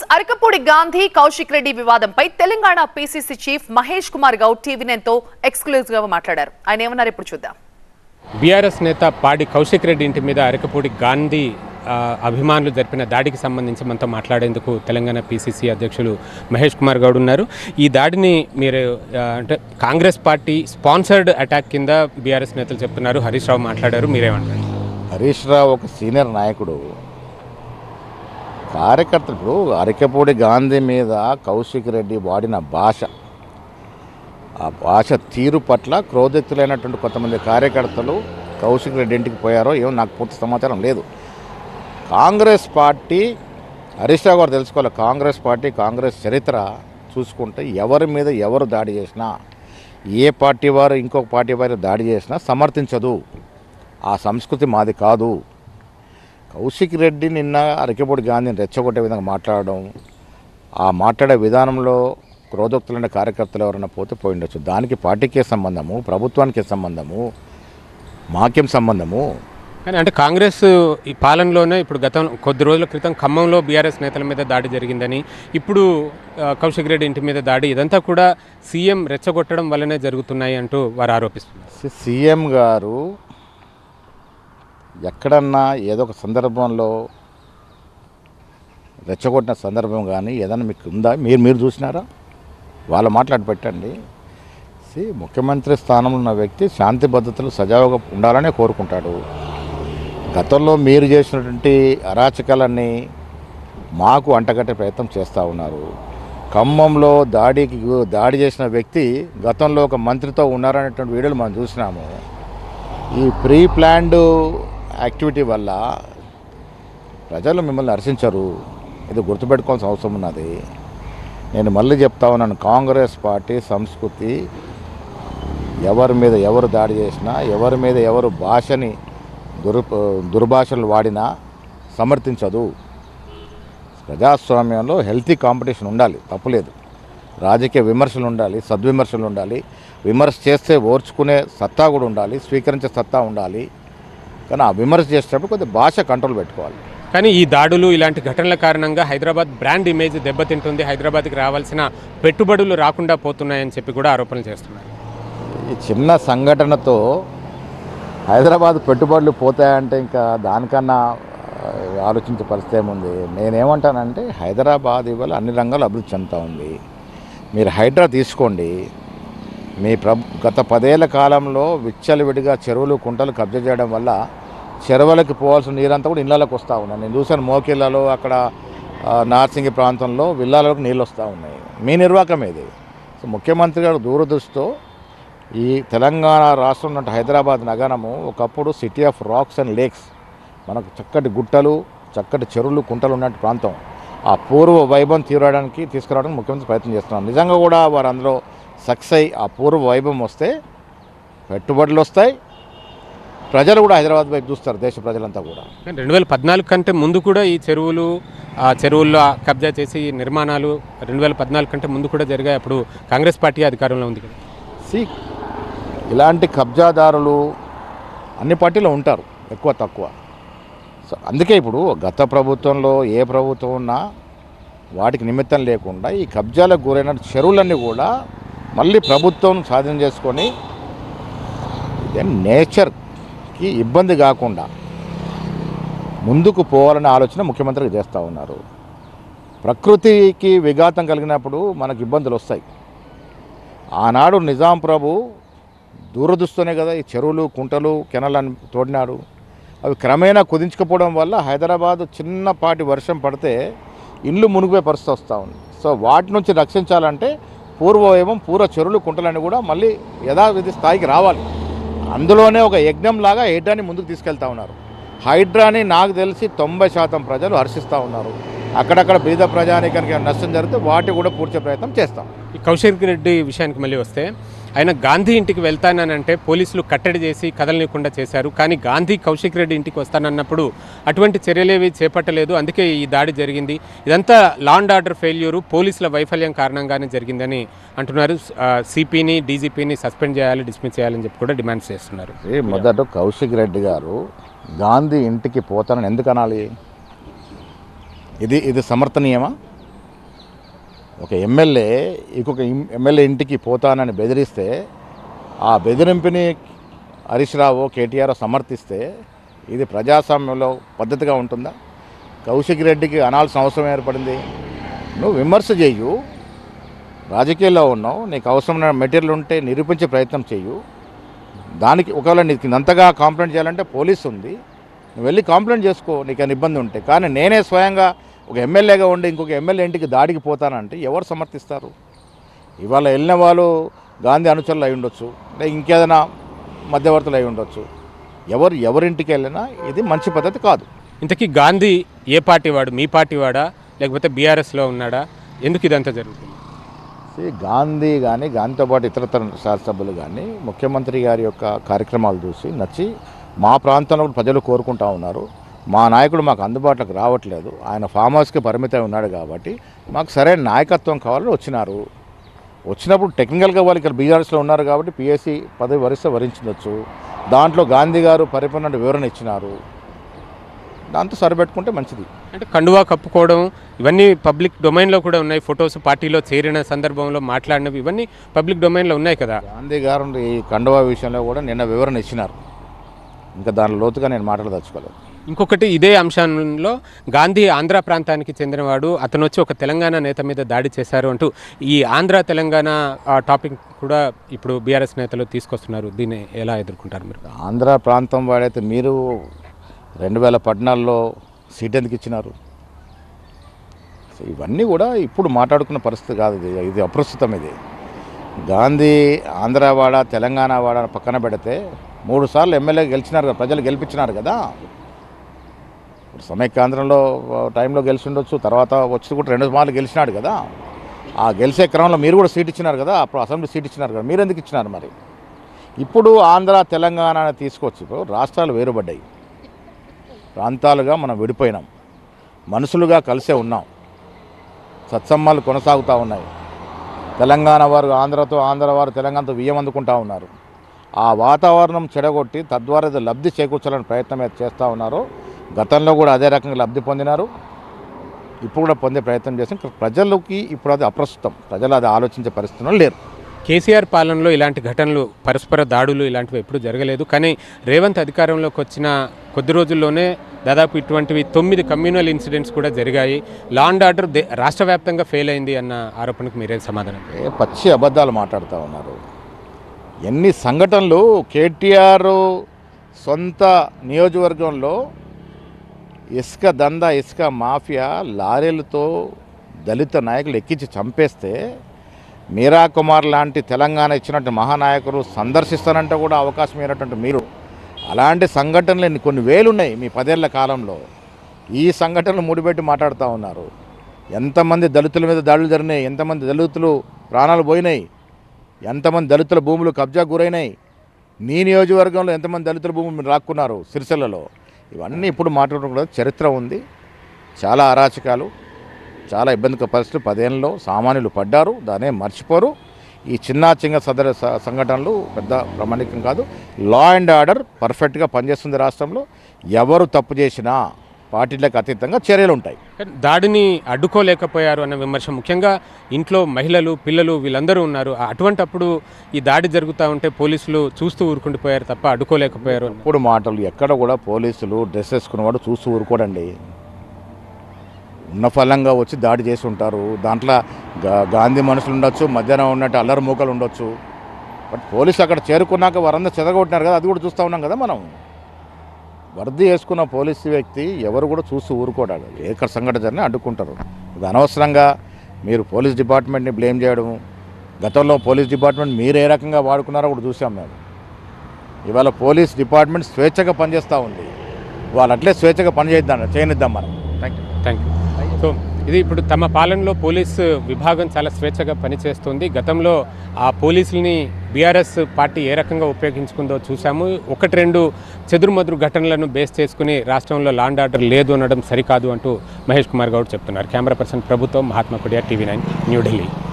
అరకపూడి గాంధీ కౌశిక్ రెడ్డి వివాదంపై Telangana PCC chief Mahesh Kumar Goud TV నైన్తో exclusive గా మాట్లాడారు ఆయన ఏమన్నారు ఇప్పుడు చూద్దాం బీఆర్ఎస్ నేత పాడి కౌశిక్ రెడ్డి ఇంటి మీద అరకపూడి గాంధీ ఆ, అభిమానులు జరిపిన దాడికి సంబంధించి మనతో మాట్లాడేందుకు తెలంగాణ పీసీసీ అధ్యక్షులు మహేష్ కుమార్ గౌడ్ ఉన్నారు ఈ దాడిని మీరు ఆ, అంటే కాంగ్రెస్ పార్టీ స్పాన్సర్డ్ అటాక్ కింద బీఆర్ఎస్ నేతలు చెప్తున్నారు హరీష్ రావు మాట్లాడారు మీరేమంటారు హరీష్ రావు ఒక సీనియర్ నాయకుడు కార్యకర్త ఇప్పుడు అరకెపూడి గాంధీ మీద కౌశిక్ రెడ్డి వాడిన భాష ఆ భాష తీరు పట్ల క్రోధితులైనటువంటి కొంతమంది కార్యకర్తలు కౌశిక్ రెడ్డి ఇంటికి పోయారో ఏమో నాకు పూర్తి సమాచారం లేదు కాంగ్రెస్ పార్టీ హరీష్ రావు గారు తెలుసుకోవాలి కాంగ్రెస్ పార్టీ కాంగ్రెస్ చరిత్ర చూసుకుంటే ఎవరి మీద ఎవరు దాడి చేసినా ఏ పార్టీ వారు ఇంకొక పార్టీ వారు దాడి చేసినా సమర్థించదు ఆ సంస్కృతి మాది కాదు కౌశిక్ రెడ్డి నిన్న అరకెపూడి గాంధీని రెచ్చగొట్టే విధంగా మాట్లాడడం ఆ మాట్లాడే విధానంలో క్రోధోక్తులైన కార్యకర్తలు ఎవరైనా పోతే పోయి ఉండొచ్చు దానికి పార్టీకే సంబంధము ప్రభుత్వానికి సంబంధము మాకేం సంబంధము కానీ అంటే కాంగ్రెస్ ఈ పాలనలోనే ఇప్పుడు గతం కొద్ది రోజుల క్రితం ఖమ్మంలో బీఆర్ఎస్ నేతల మీద దాడి జరిగిందని ఇప్పుడు ఆ, కౌశిక్ రెడ్డి ఇంటి మీద దాడి ఇదంతా కూడా సీఎం రెచ్చగొట్టడం వల్లనే జరుగుతున్నాయి అంటూ వారు ఆరోపిస్తున్నారు సి- సీఎం గారు ఎక్కడన్నా ఏదో ఒక సందర్భంలో రెచ్చగొట్టిన సందర్భం కానీ ఏదైనా మీకు ఉందా మీరు మీరు చూసినారా వాళ్ళ మాట్లాడి పెట్టండి సి ముఖ్యమంత్రి స్థానంలో ఉన్న వ్యక్తి శాంతి భద్రతలు సజావుగా ఉండాలనే కోరుకుంటాడు గతంలో మీరు చేసినటువంటి అరాచకాలన్నీ మాకు అంటగట్టే ప్రయత్నం చేస్తూ ఉన్నారు ఖమ్మంలో దాడికి గు- దాడి చేసిన వ్యక్తి గతంలో ఒక మంత్రితో ఉన్నారనేటువంటి వీడియోలు మనం చూసినాము ఈ ప్రీ ప్లాన్డ్ యాక్టివిటీ వల్ల ప్రజలు మిమ్మల్ని హర్షించరు ఇది గుర్తుపెట్టుకోవాల్సిన అవసరం ఉన్నది నేను మళ్ళీ చెప్తా ఉన్నాను కాంగ్రెస్ పార్టీ సంస్కృతి ఎవరి మీద ఎవరు దాడి చేసినా ఎవరి మీద ఎవరు భాషని దుర్ దుర్భాషలు వాడినా సమర్థించదు ప్రజాస్వామ్యంలో హెల్తీ కాంపిటీషన్ ఉండాలి తప్పులేదు రాజకీయ విమర్శలు ఉండాలి సద్విమర్శలు ఉండాలి విమర్శ చేస్తే ఓర్చుకునే సత్తా కూడా ఉండాలి స్వీకరించే సత్తా ఉండాలి కానీ ఆ విమర్శ చేసేటప్పుడు కొద్దిగా భాష కంట్రోల్ పెట్టుకోవాలి కానీ ఈ దాడులు ఇలాంటి ఘటనల కారణంగా హైదరాబాద్ బ్రాండ్ ఇమేజ్ దెబ్బతింటుంది హైదరాబాద్కి రావాల్సిన పెట్టుబడులు రాకుండా పోతున్నాయని చెప్పి కూడా ఆరోపణలు చేస్తున్నారు ఈ చిన్న సంఘటనతో హైదరాబాద్ పెట్టుబడులు పోతాయంటే ఇంకా దానికన్నా ఆ, ఆలోచించే పరిస్థితి ఏముంది నేనేమంటానంటే హైదరాబాద్ ఇవాళ అన్ని రంగాలు అభివృద్ధి చెందుతూ ఉంది మీరు హైడ్రా తీసుకోండి మీ ప్రభు గత పదేళ్ల కాలంలో విచ్చలవిడిగా చెరువులు కుంటలు కబ్జా చేయడం వల్ల చెరువులకి పోవాల్సిన నీరంతా కూడా ఇళ్ళలోకి వస్తూ ఉన్నాయి నేను చూశాను మోకిళ్ళలో అక్కడ ఆ, నార్సింగి ప్రాంతంలో విల్లాలకు నీళ్ళు వస్తూ ఉన్నాయి మీ నిర్వాహకం ఇది సో ముఖ్యమంత్రి గారు దూరదృష్టితో ఈ తెలంగాణ రాష్ట్రం ఉన్నట్టు హైదరాబాద్ నగరము ఒకప్పుడు city of rocks and lakes మనకు చక్కటి గుట్టలు చక్కటి చెరువులు కుంటలు ఉన్నట్టు ప్రాంతం ఆ పూర్వ వైభవం తీరడానికి తీసుకురావడానికి ముఖ్యమంత్రి ప్రయత్నం చేస్తున్నారు నిజంగా కూడా వారు అందులో సక్సెస్ అయ్యి ఆ పూర్వ వైభవం వస్తే పెట్టుబడులు వస్తాయి ప్రజలు కూడా హైదరాబాద్ వైపు చూస్తారు దేశ ప్రజలంతా కూడా కానీ రెండు వేల పద్నాలుగు కంటే ముందు కూడా ఈ చెరువులు ఆ చెరువుల్లో కబ్జా చేసి ఈ నిర్మాణాలు రెండు వేల పద్నాలుగు కంటే ముందు కూడా జరిగాయి అప్పుడు కాంగ్రెస్ పార్టీ అధికారంలో ఉంది కదా సి ఇలాంటి కబ్జాదారులు అన్ని పార్టీలో ఉంటారు ఎక్కువ తక్కువ సో అందుకే ఇప్పుడు గత ప్రభుత్వంలో ఏ ప్రభుత్వం ఉన్నా వాటికి నిమిత్తం లేకుండా ఈ కబ్జాలకు గురైన చెరువులన్నీ కూడా మళ్ళీ ప్రభుత్వం స్వాధీనం చేసుకొని ఇదే నేచర్కి ఇబ్బంది కాకుండా ముందుకు పోవాలనే ఆలోచన ముఖ్యమంత్రికి చేస్తూ ఉన్నారు ప్రకృతికి విఘాతం కలిగినప్పుడు మనకు ఇబ్బందులు వస్తాయి ఆనాడు నిజాం ప్రభు దూరదృష్టితోనే కదా ఈ చెరువులు కుంటలు కెనలను తోడినాడు అవి క్రమేణా కుదించకపోవడం వల్ల హైదరాబాద్ చిన్నపాటి వర్షం పడితే ఇండ్లు మునిగిపోయే పరిస్థితి వస్తూ ఉంది సో వాటి నుంచి రక్షించాలంటే పూర్వవైభవం పూర్వ చెరువులు కుంటలన్నీ కూడా మళ్ళీ యథావిధి స్థాయికి రావాలి అందులోనే ఒక యజ్ఞంలాగా హైడ్రాని ముందుకు తీసుకెళ్తా ఉన్నారు హైడ్రాని నాకు తెలిసి తొంభై శాతం ప్రజలు హర్షిస్తూ ఉన్నారు అక్కడక్కడ బీద ప్రజానికానికి ఏమైనా నష్టం జరిగితే వాటి కూడా పూడ్చే ప్రయత్నం చేస్తాం ఈ కౌశిక్ రెడ్డి విషయానికి మళ్ళీ వస్తే ఆయన గాంధీ ఇంటికి వెళ్తానంటే పోలీసులు కట్టడి చేసి కదలనీయకుండా చేశారు కానీ గాంధీ కౌశిక్ రెడ్డి ఇంటికి వస్తానన్నప్పుడు అటువంటి చర్యలేవి చేపట్టలేదు అందుకే ఈ దాడి జరిగింది ఇదంతా లా అండ్ ఆర్డర్ ఫెయిల్యూరు పోలీసుల వైఫల్యం కారణంగానే జరిగిందని అంటున్నారు సిపిని డీజీపీని సస్పెండ్ చేయాలి డిస్మిస్ చేయాలని చెప్పి కూడా డిమాండ్స్ చేస్తున్నారు ఏ మొదట కౌశిక్ రెడ్డి గారు గాంధీ ఇంటికి పోతానని ఎందుకు అనాలి ఇది ఇది సమర్థనీయమా ఒక ఎమ్మెల్యే ఇంకొక ఇం- ఎమ్మెల్యే ఇంటికి పోతానని బెదిరిస్తే ఆ బెదిరింపుని హరీష్ రావు కేటీఆర్ సమర్థిస్తే ఇది ప్రజాస్వామ్యంలో పద్ధతిగా ఉంటుందా కౌశిక్ రెడ్డికి అనాల్సిన అవసరం ఏర్పడింది నువ్వు విమర్శ చేయు రాజకీయాల్లో ఉన్నావు నీకు అవసరమైన మెటీరియల్ ఉంటే నిరూపించే ప్రయత్నం చేయు దానికి ఒకవేళ నీకు అంతగా కాంప్లైంట్ చేయాలంటే పోలీస్ ఉంది నువ్వు వెళ్ళి కాంప్లైంట్ చేసుకో నీకు ఏమైనా ఇబ్బంది ఉంటే కానీ నేనే స్వయంగా ఒక ఎమ్మెల్యేగా ఉండి ఇంకొక ఎమ్మెల్యే ఇంటికి దాడికి పోతానంటే ఎవరు సమర్థిస్తారు ఇవాళ వెళ్ళిన వాళ్ళు గాంధీ అనుచరులు అయి ఉండొచ్చు లేదా ఇంకేదైనా మధ్యవర్తులు అయి ఉండొచ్చు ఎవరు ఎవరింటికి వెళ్ళినా ఇది మంచి పద్ధతి కాదు ఇంతకీ గాంధీ ఏ పార్టీ వాడు మీ పార్టీ వాడా లేకపోతే బీఆర్ఎస్లో ఉన్నాడా ఎందుకు ఇదంతా జరుగుతుంది See, గాంధీ కానీ గాంధీతో పాటు ఇతరతర శాసనసభ్యులు కానీ ముఖ్యమంత్రి గారి యొక్క కార్యక్రమాలు చూసి నచ్చి మా ప్రాంతంలో కూడా ప్రజలు కోరుకుంటా ఉన్నారు మా నాయకుడు మాకు అందుబాటులోకి రావట్లేదు ఆయన ఫామ్ హౌస్కి పరిమితం ఉన్నాడు కాబట్టి మాకు సరైన నాయకత్వం కావాలని వచ్చినారు వచ్చినప్పుడు టెక్నికల్గా వాళ్ళు ఇక్కడ బీఆర్ఎస్లో ఉన్నారు కాబట్టి పిఎస్సి పదవి వరిస్తే వరించవచ్చు దాంట్లో గాంధీ గారు పరిపూర్ణ వివరణ ఇచ్చినారు దాంతో సరిపెట్టుకుంటే మంచిది అంటే కండువా కప్పుకోవడం ఇవన్నీ పబ్లిక్ డొమైన్లో కూడా ఉన్నాయి ఫొటోస్ పార్టీలో చేరిన సందర్భంలో మాట్లాడినవి ఇవన్నీ పబ్లిక్ డొమైన్లో ఉన్నాయి కదా గాంధీ గారు ఈ కండువా విషయంలో కూడా నిన్న వివరణ ఇచ్చినారు ఇంకా దాని లోతుగా నేను మాట్లాడదలుచుకోలేదు ఇంకొకటి ఇదే అంశంలో గాంధీ ఆంధ్ర ప్రాంతానికి చెందినవాడు అతను వచ్చి ఒక తెలంగాణ నేత మీద దాడి చేశారు అంటూ ఈ ఆంధ్ర తెలంగాణ ఆ టాపిక్ కూడా ఇప్పుడు బీఆర్ఎస్ నేతలు తీసుకొస్తున్నారు దీన్ని ఎలా ఎదుర్కొంటారు మీరు ఆంధ్ర ప్రాంతం వాడైతే మీరు రెండు వేల పద్నాలుగులో సీట్ ఎందుకు ఇచ్చినారు సో ఇవన్నీ కూడా ఇప్పుడు మాట్లాడుకున్న పరిస్థితి కాదు ఇది ఇది అప్రస్తుతం ఇది గాంధీ ఆంధ్రవాడ తెలంగాణ వాడ పక్కన పెడితే మూడు సార్లు ఎమ్మెల్యే గెలిచినారు కదా ప్రజలు గెలిపించినారు కదా ఇప్పుడు సమైక్యాంధ్రంలో టైంలో గెలిచి ఉండొచ్చు తర్వాత వచ్చి కూడా రెండు మార్లు గెలిచినాడు కదా ఆ గెలిచే క్రమంలో మీరు కూడా సీట్ ఇచ్చినారు కదా అప్పుడు అసెంబ్లీ సీట్ ఇచ్చినారు కదా మీరు ఎందుకు ఇచ్చినారు మరి ఇప్పుడు ఆంధ్ర తెలంగాణ అని తీసుకొచ్చి ఇప్పుడు రాష్ట్రాలు వేరుపడ్డాయి ప్రాంతాలుగా మనం విడిపోయినాం మనుషులుగా కలిసే ఉన్నాం సత్సమ్మాలు కొనసాగుతూ ఉన్నాయి తెలంగాణ వారు ఆంధ్రతో ఆంధ్ర వారు తెలంగాణతో వియ్యం అందుకుంటా ఉన్నారు ఆ వాతావరణం చెడగొట్టి తద్వారా ఇది లబ్ధి చేకూర్చాలని ప్రయత్నం అయితే చేస్తూ ఉన్నారు గతంలో కూడా అదే రకంగా లబ్ధి పొందినారు ఇప్పుడు కూడా పొందే ప్రయత్నం చేసి ప్రజలకి ఇప్పుడు అది అప్రస్తుతం ప్రజలు అది ఆలోచించే పరిస్థితుల్లో లేరు కేసీఆర్ పాలనలో ఇలాంటి ఘటనలు పరస్పర దాడులు ఇలాంటివి ఎప్పుడూ జరగలేదు కానీ రేవంత్ అధికారంలోకి వచ్చిన కొద్ది రోజుల్లోనే దాదాపు ఇటువంటివి తొమ్మిది కమ్యూనల్ ఇన్సిడెంట్స్ కూడా జరిగాయి లా అండ్ ఆర్డర్ దే రాష్ట్ర వ్యాప్తంగా ఫెయిల్ అయింది అన్న ఆరోపణకు మీరేం సమాధానం ఏ పచ్చి అబద్ధాలు మాట్లాడుతూ ఉన్నారు ఎన్ని సంఘటనలు కేటీఆర్ సొంత నియోజకవర్గంలో ఇసుక దందా ఇసుక మాఫియా లారీలతో దళిత నాయకులు ఎక్కించి చంపేస్తే మీరా కుమార్ లాంటి తెలంగాణ ఇచ్చినట్టు మహానాయకులు సందర్శిస్తానంటే కూడా అవకాశం ఇచ్చినటువంటి మీరు అలాంటి సంఘటనలు ఎన్ని కొన్ని వేలు ఉన్నాయి మీ పదేళ్ల కాలంలో ఈ సంఘటనలు ముడిపెట్టి మాట్లాడుతూ ఉన్నారు ఎంతమంది దళితుల మీద దాడులు జరిగినాయి ఎంతమంది దళితులు ప్రాణాలు పోయినాయి ఎంతమంది దళితుల భూములు కబ్జా గురైనాయి నీ నియోజకవర్గంలో ఎంతమంది దళితుల భూములు మీరు రాక్కున్నారు సిరిసిల్లలో ఇవన్నీ ఇప్పుడు మాట్లాడడం కూడా చరిత్ర ఉంది చాలా అరాచకాలు చాలా ఇబ్బందికర పరిస్థితులు పదేళ్ళలో సామాన్యులు పడ్డారు దానే మర్చిపోరు ఈ చిన్న చిన్న సదర స- సంఘటనలు పెద్ద ప్రామాణికం కాదు లా అండ్ ఆర్డర్ పర్ఫెక్ట్గా పనిచేస్తుంది రాష్ట్రంలో ఎవరు తప్పు చేసినా పార్టీలకు అతీతంగా చర్యలు ఉంటాయి కానీ దాడిని అడ్డుకోలేకపోయారు అన్న విమర్శ ముఖ్యంగా ఇంట్లో మహిళలు పిల్లలు వీళ్ళందరూ ఉన్నారు ఆ- అటువంటప్పుడు ఈ దాడి జరుగుతూ ఉంటే పోలీసులు చూస్తూ ఊరుకుండిపోయారు తప్ప అడ్డుకోలేకపోయారు అన్న. ఇప్పుడు మాటలు ఎక్కడ కూడా పోలీసులు డ్రెస్ వేసుకున్నవాడు చూస్తూ ఊరుకోడండి ఉన్న ఫలంగా వచ్చి దాడి చేసి ఉంటారు దాంట్లో గా- గాంధీ మనుషులు ఉండొచ్చు మధ్యాహ్నం ఉన్నట్టు అల్లరి మూకలు ఉండొచ్చు బట్ పోలీసు అక్కడ చేరుకున్నాక వారందరూ చెదగొట్టినారు కదా అది కూడా చూస్తూ ఉన్నాం కదా మనం వర్ది వేసుకున్న పోలీసు వ్యక్తి ఎవరు కూడా చూసి ఊరుకోడాడు ఏకర సంఘటన జరిగినా అడ్డుకుంటారు ఇది అనవసరంగా మీరు పోలీస్ డిపార్ట్మెంట్ని బ్లేమ్ చేయడం గతంలో పోలీస్ డిపార్ట్మెంట్ మీరు ఏ రకంగా వాడుకున్నారో కూడా చూసాం మేము ఇవాళ పోలీస్ డిపార్ట్మెంట్ స్వేచ్ఛగా పనిచేస్తూ ఉంది వాళ్ళు అట్లే స్వేచ్ఛగా పనిచేద్దాం చేయనిద్దాం మనం thank you thank you so ఇది ఇప్పుడు తమ పాలనలో పోలీసు విభాగం చాలా స్వేచ్ఛగా పనిచేస్తుంది గతంలో ఆ పోలీసుల్ని బీఆర్ఎస్ పార్టీ ఏ రకంగా ఉపయోగించుకుందో చూసాము ఒకటి రెండు చెదురుమదురు ఘటనలను బేస్ చేసుకుని రాష్ట్రంలో లాండ్ ఆర్డర్ లేదు అనడం సరికాదు అంటూ మహేష్ కుమార్ గౌడ్ చెప్తున్నారు కెమెరా పర్సన్ ప్రభుత్వం మహాత్మా కుడియా టీవీ నైన్ న్యూఢిల్లీ